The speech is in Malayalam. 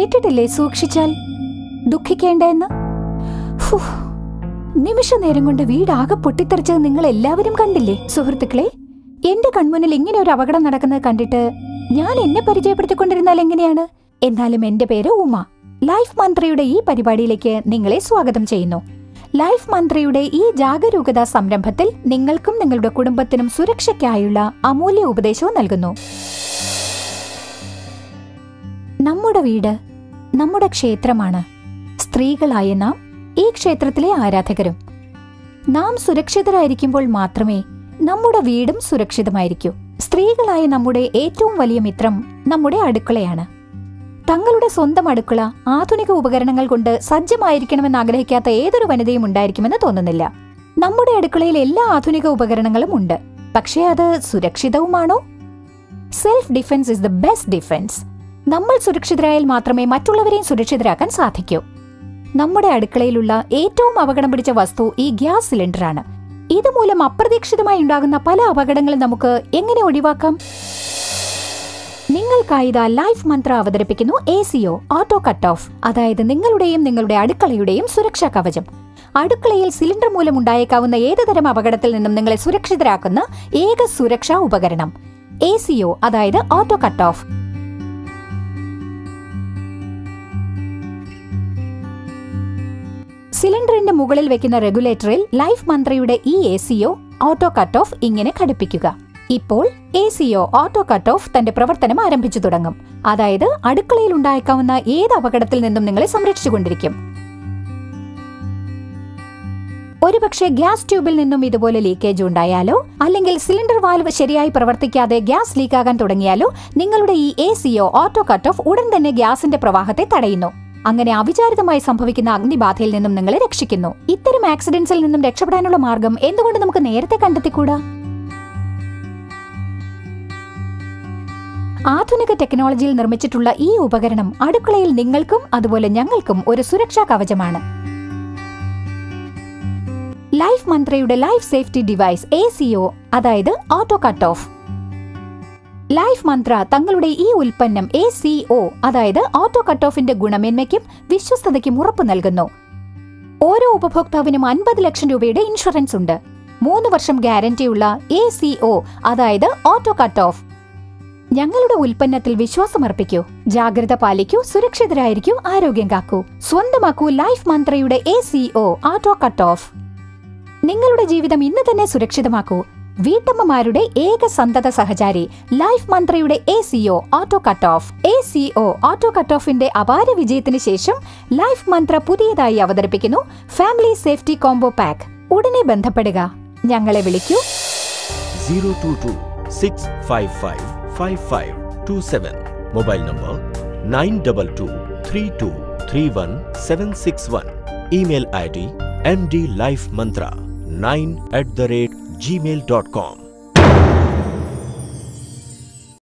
കേട്ടിട്ടില്ലേ സൂക്ഷിച്ചാൽ ദുഃഖിക്കേണ്ട എന്ന് ഫു, നിമിഷ നേരം കൊണ്ട് വീടാകെ പൊട്ടിത്തെറിച്ചത് നിങ്ങൾ എല്ലാവരും കണ്ടില്ലേ സുഹൃത്തുക്കളെ എന്റെ കൺമുന്നിൽ ഇങ്ങനെ ഒരു അപകടം നടക്കുന്നത് കണ്ടിട്ട് ഞാൻ എന്നെ പരിചയപ്പെടുത്തിക്കൊണ്ടിരുന്നാൽ എങ്ങനെയാണ് എന്നാലും എന്റെ പേര് ഉമ ലൈഫ് മന്ത്രിയുടെ ഈ പരിപാടിയിലേക്ക് നിങ്ങളെ സ്വാഗതം ചെയ്യുന്നു ലൈഫ് മന്ത്രിയുടെ ഈ ജാഗരൂകതാ സംരംഭത്തിൽ നിങ്ങൾക്കും നിങ്ങളുടെ കുടുംബത്തിനും സുരക്ഷയ്ക്കായുള്ള അമൂല്യ ഉപദേശവും നൽകുന്നു നമ്മുടെ വീട് നമ്മുടെ ക്ഷേത്രമാണ് സ്ത്രീകളായ നാം ഈ ക്ഷേത്രത്തിലെ ആരാധകരും നാം സുരക്ഷിതരായിരിക്കുമ്പോൾ മാത്രമേ നമ്മുടെ വീടും സുരക്ഷിതമായിരിക്കൂ സ്ത്രീകളായ നമ്മുടെ ഏറ്റവും വലിയ മിത്രം നമ്മുടെ അടുക്കളയാണ് തങ്ങളുടെ സ്വന്തം അടുക്കള ആധുനിക ഉപകരണങ്ങൾ കൊണ്ട് സജ്ജമായിരിക്കണമെന്ന് ആഗ്രഹിക്കാത്ത ഏതൊരു വനിതയും ഉണ്ടായിരിക്കുമെന്ന് തോന്നുന്നില്ല നമ്മുടെ അടുക്കളയിൽ എല്ലാ ആധുനിക ഉപകരണങ്ങളും ഉണ്ട് പക്ഷേ അത് സുരക്ഷിതവുമാണോ self defence is the best defence നമ്മൾ സുരക്ഷിതരായാൽ മാത്രമേ മറ്റുള്ളവരെയും സുരക്ഷിതരാക്കാൻ സാധിക്കൂ നമ്മുടെ അടുക്കളയിലുള്ള ഏറ്റവും അപകടം പിടിച്ച വസ്തു ഈ ഗ്യാസ് സിലിണ്ടറാണ് ഇതുമൂലം അപ്രതീക്ഷിതമായി ഉണ്ടാകുന്ന പല അപകടങ്ങളും നമുക്ക് എങ്ങനെ ഒഴിവാക്കാം നിങ്ങൾക്കായി ഇതാ ലൈഫ് മന്ത്ര അവതരിപ്പിക്കുന്നു A CO auto cut off അതായത് നിങ്ങളുടെയും നിങ്ങളുടെ അടുക്കളയുടെയും സുരക്ഷാ കവചം അടുക്കളയിൽ സിലിണ്ടർ മൂലം ഉണ്ടായേക്കാവുന്ന ഏതുതരം അപകടത്തിൽ നിന്നും നിങ്ങളെ സുരക്ഷിതരാക്കുന്ന ഏക സുരക്ഷാ ഉപകരണം എ സിഒ അതായത് ഓട്ടോ കട്ട് ഓഫ് സിലിണ്ടറിന്റെ മുകളിൽ വെക്കുന്ന റെഗുലേറ്ററിൽ ലൈഫ് മന്ത്രയുടെ ഈ A CO auto cut off ഇങ്ങനെ ഘടിപ്പിക്കുക ഇപ്പോൾ A CO auto cut off തന്റെ പ്രവർത്തനം ആരംഭിച്ചു തുടങ്ങും അതായത് അടുക്കളയിൽ ഉണ്ടായേക്കാവുന്ന ഏത് അപകടത്തിൽ നിന്നും നിങ്ങളെ സംരക്ഷിച്ചുകൊണ്ടിരിക്കും ഒരുപക്ഷെ ഗ്യാസ് ട്യൂബിൽ നിന്നും ഇതുപോലെ ലീക്കേജ് ഉണ്ടായാലോ അല്ലെങ്കിൽ സിലിണ്ടർ വാൽവ് ശരിയായി പ്രവർത്തിക്കാതെ ഗ്യാസ് ലീക്കാകാൻ തുടങ്ങിയാലോ നിങ്ങളുടെ ഈ A CO auto cut off ഉടൻ തന്നെ ഗ്യാസിന്റെ പ്രവാഹത്തെ തടയുന്നു അങ്ങനെ അവിചാരിതമായി സംഭവിക്കുന്ന അഗ്നിബാധയിൽ നിന്നും നിങ്ങളെ രക്ഷിക്കുന്നു ഇത്തരം ആക്സിഡന്റ്സിൽ നിന്നും രക്ഷപ്പെടാനുള്ള മാർഗം എന്തുകൊണ്ട് നമുക്ക് നേരത്തെ കണ്ടെത്തിക്കൂടാ ആധുനിക ടെക്നോളജിയിൽ നിർമ്മിച്ചിട്ടുള്ള ഈ ഉപകരണം അടുക്കളയിൽ നിങ്ങൾക്കും അതുപോലെ ഞങ്ങൾക്കും ഒരു സുരക്ഷാ കവചമാണ് ലൈഫ് മന്ത്രയുടെ life safety device A CO അതായത് auto cut off Life Mantra തങ്ങളുടെ ഈ ഉൽപ്പന്നം എ സി ഒ അതായത് ഓട്ടോ കട്ട് ഓഫിന്റെ ഗുണമേന്മയ്ക്കും വിശ്വസ്തതയ്ക്കും ഉറപ്പു നൽകുന്നു ഓരോ ഉപഭോക്താവിനും അൻപത് ലക്ഷം രൂപയുടെ ഇൻഷുറൻസ് ഉണ്ട് മൂന്ന് വർഷം ഗ്യാരണ്ടിയുള്ള എ സി ഒ അതായത് ഓട്ടോ കട്ട് ഓഫ് ഞങ്ങളുടെ ഉൽപ്പന്നത്തിൽ വിശ്വാസമർപ്പിക്കൂ ജാഗ്രത പാലിക്കൂ സുരക്ഷിതരായിരിക്കൂ ആരോഗ്യം കാക്കൂ സ്വന്തമാക്കൂ ലൈഫ് മന്ത്രയുടെ A C O auto cut off നിങ്ങളുടെ ജീവിതം ഇന്ന് തന്നെ സുരക്ഷിതമാക്കൂ വീട്ടമ്മമാരുടെ ഏക സന്തത സഹചാരി ലൈഫ് മന്ത്രയുടെ A CO auto cut off A CO auto cut ഓഫിന്റെ അപാര വിജയത്തിന് ശേഷം ലൈഫ് മന്ത്ര പുതിയതായി അവതരിപ്പിക്കുന്നു ഫാമിലി സേഫ്റ്റി കോംബോ പാക്ക് ഉടനെ ബന്ധപ്പെടുക ഞങ്ങളെ വിളിക്കൂ 022 655 5527. Mobile number 922 32 31 761. Email ID mdlifemantra 9 at the rate gmail.com.